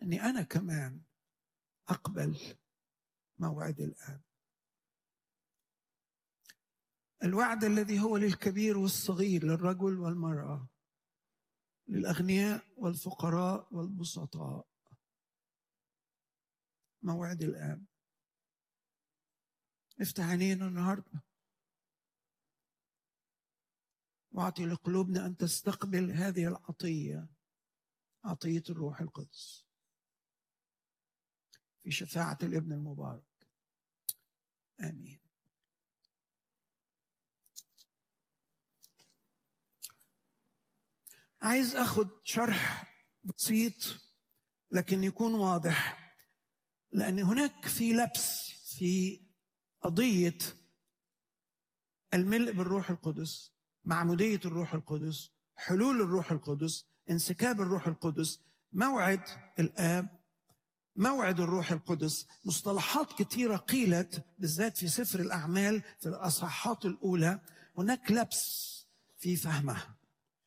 اني انا كمان اقبل موعد الاب الوعد الذي هو للكبير والصغير للرجل والمراه للاغنياء والفقراء والبسطاء موعد الاب افتح عينينا النهارده واعطي لقلوبنا ان تستقبل هذه العطيه عطيه الروح القدس في شفاعه الابن المبارك امين عايز اخد شرح بسيط لكن يكون واضح لان هناك في لبس في قضيه الملء بالروح القدس معموديه الروح القدس حلول الروح القدس انسكاب الروح القدس موعد الاب موعد الروح القدس مصطلحات كثيرة قيلت بالذات في سفر الأعمال في الأصحاحات الأولى هناك لبس في فهمها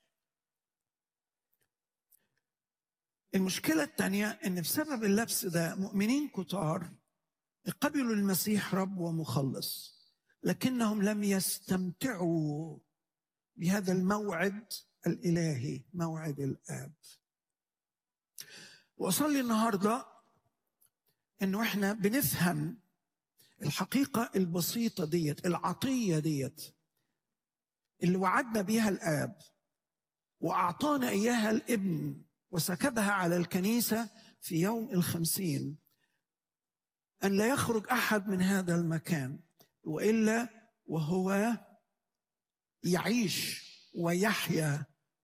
المشكلة الثانية أن بسبب اللبس ده مؤمنين كتار قبلوا المسيح رب ومخلص لكنهم لم يستمتعوا بهذا الموعد الإلهي موعد الآب وأصلي النهاردة أنه إحنا بنفهم الحقيقة البسيطة ديت العطية ديت اللي وعدنا بيها الآب وأعطانا إياها الابن وسكبها على الكنيسة في يوم الخمسين أن لا يخرج أحد من هذا المكان وإلا وهو يعيش ويحيا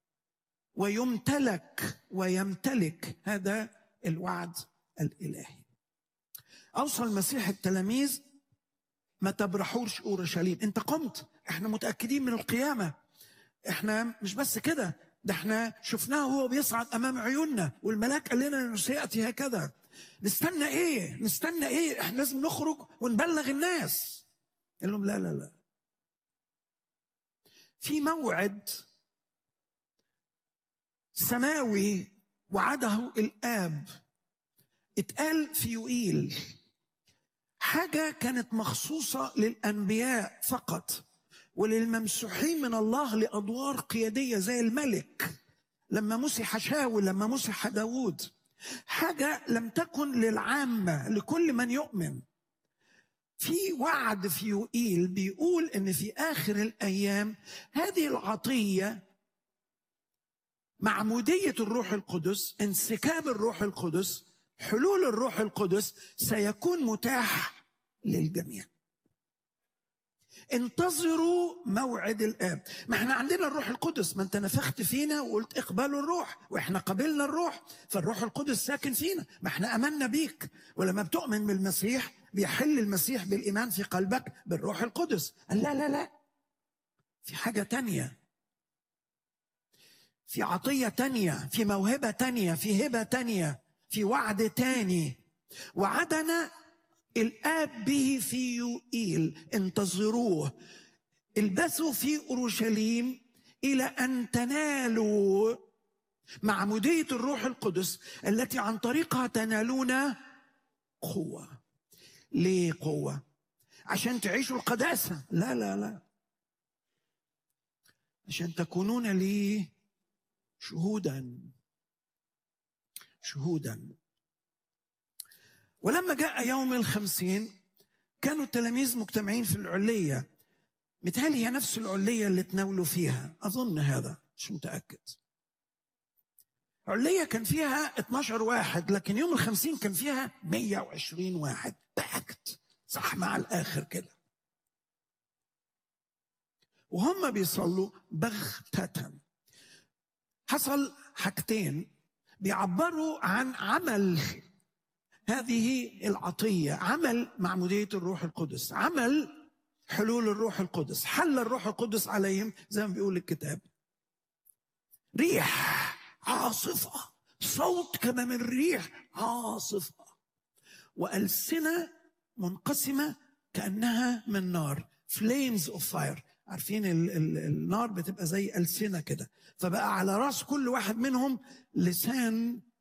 ويمتلك ويمتلك هذا الوعد الإلهي أوصى المسيح التلاميذ ما تبرحوش أورشليم أنت قمت احنا متأكدين من القيامة احنا مش بس كده ده احنا شفناه وهو بيصعد امام عيوننا والملاك قال لنا انه سياتي هكذا نستنى ايه نستنى ايه احنا لازم نخرج ونبلغ الناس قال لهم لا لا لا في موعد سماوي وعده الاب اتقال في يوئيل حاجه كانت مخصوصه للانبياء فقط وللممسوحين من الله لادوار قياديه زي الملك لما مسح شاول لما مسح داوود حاجه لم تكن للعامه لكل من يؤمن في وعد في يوئيل بيقول ان في اخر الايام هذه العطيه معموديه الروح القدس انسكاب الروح القدس حلول الروح القدس سيكون متاح للجميع انتظروا موعد الاب ما احنا عندنا الروح القدس ما انت نفخت فينا وقلت اقبلوا الروح واحنا قبلنا الروح فالروح القدس ساكن فينا ما احنا امنا بيك ولما بتؤمن بالمسيح بيحل المسيح بالايمان في قلبك بالروح القدس قال لا لا لا في حاجه تانية في عطيه تانية في موهبه تانية في هبه تانية في وعد تاني وعدنا الآب به في يوئيل انتظروه البسوا في أورشليم إلى أن تنالوا معمودية الروح القدس التي عن طريقها تنالون قوة ليه قوة؟ عشان تعيشوا القداسة لا لا لا عشان تكونون لي شهودا شهودا ولما جاء يوم الخمسين كانوا التلاميذ مجتمعين في العلية متهيألي هي نفس العلية اللي تناولوا فيها أظن هذا مش متأكد علية كان فيها 12 واحد لكن يوم الخمسين كان فيها 120 واحد باكت زحمة على الآخر كده وهم بيصلوا بغتة حصل حاجتين بيعبروا عن عمل هذه العطية عمل معمودية الروح القدس عمل حلول الروح القدس حل الروح القدس عليهم زي ما بيقول الكتاب ريح عاصفة صوت كما من ريح عاصفة وألسنة منقسمة كأنها من نار flames of fire عارفين ال ال النار بتبقى زي ألسنة كده فبقى على راس كل واحد منهم لسان